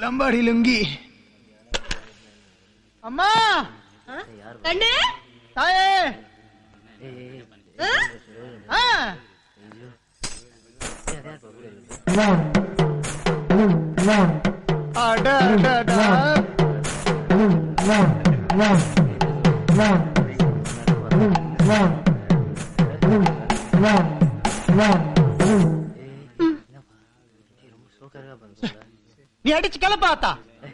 லம்பாடி லுங்கி அம்மா கண்ணு தாயே ஆ? ஆ அட அட, அட. நீ அடிச்சு கிளப்பாத்தா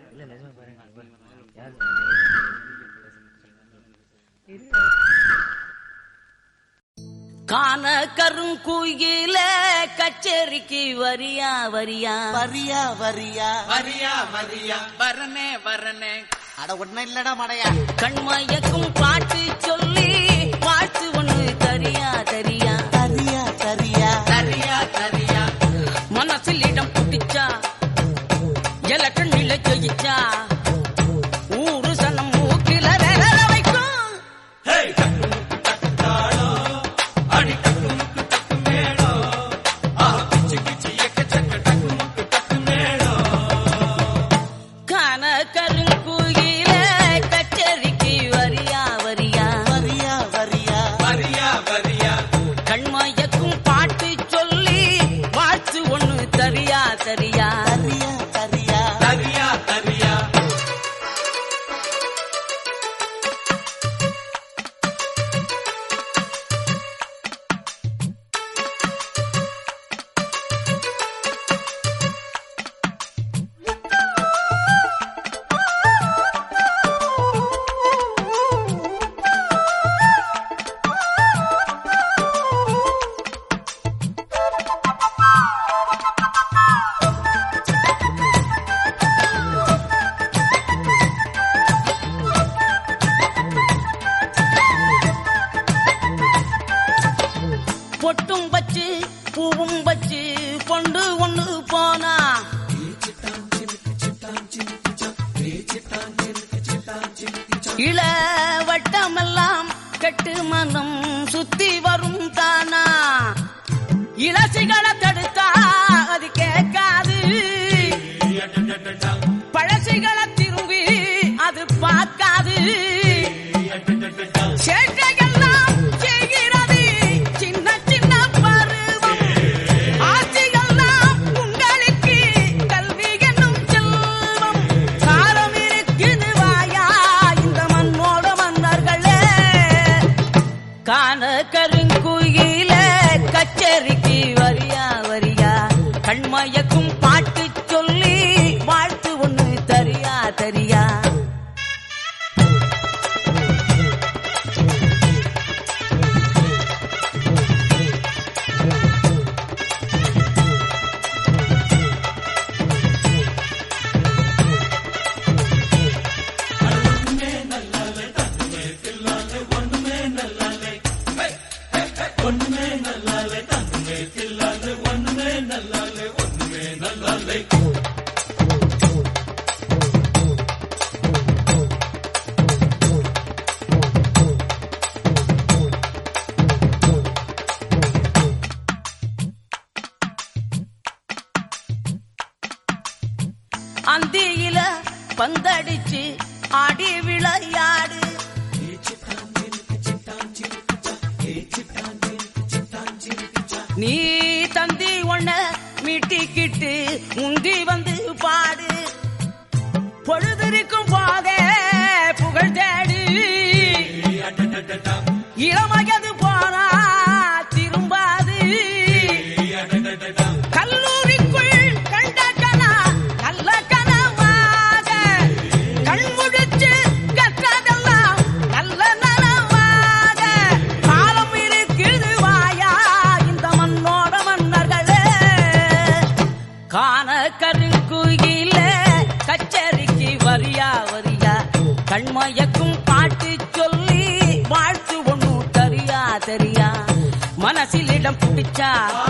காண கருங்குயில கச்சேரிக்கு வரியா வரியா வரியா வரியா வரியா வரியா வரனே வரனே அட ஒன்னும் இல்லடா மடையா கண்மயக்கும் பாட்டு சொல்லி பாட்டு ஒண்ணு தரியா தரியா தரியா தரியா தரியா தரியா மனசில் இடம் பிடிச்சா எலக்கண்ணில ஜெயிச்சா ஊரு சனம் மூக்கில விரல வைக்கும் அடி டக்கு டக்கு மேளம் ஆ கிச்சு கிச்சு எக்க சக்க டக்கு டக்கு மேளம் காண கருங்குயில கச்சேரிக்கு வரியா வரியா வரியா வரியா வரியா வரியா கண்மயக்கும் பாட்டு சொல்லி வாழ்த்து ஒண்ணு தரியா தரியா தரியா தரியா தரியா தரியா பொட்டும் வச்சு பூவும் வச்சு பொண்டு ஒண்ணு போனா இள வட்டமெல்லாம் கெட்டு மனம் சுத்தி வரும் தானா இளசிகளை தடுத்தா அது கேட்காது பழசிகளை திரும்பி அது பார்க்காது சேட்டையெல்லாம் செய்கிறது சின்ன சின்ன பருவம் ஆட்சியெல்லாம் உங்களுக்கு கல்வி என்னும் செல்வம் காலம் இருக்குது வாயா இந்த மண்ணோட மன்னர்களே காண கருங்குயில கச்சேரிக்கு வரியா வரியா கண்மயக்கும் பாட்டு சொல்லி வாழ்த்து ஒண்ணு தரியா தரியா அந்தியில பந்தடிச்சு ஆடி விளையாடு நீ தந்தி ஒண்ண மீட்டிக்கிட்டு முந்தி வந்து பாடு பொழுதிருக்கும் போதே புகழ் தேடு இளமயது போனா திரும்பாது கல்லூரிக்குள் கண்ட கனா நல்ல கனவாக கண் முழிச்சு கற்றதெல்லாம் நல்ல நனவாக காலம் இருக்குது வாயா இந்த மண்ணோட மன்னர்களே காண கருங்குயில கச்சேரிக்கு வரியா வரியா கண்மயக்கும் பாட்டு சொல்லி வாழ்த்து ஒண்ணு தரியா தரியா மனசில் இடம் பிடிச்சா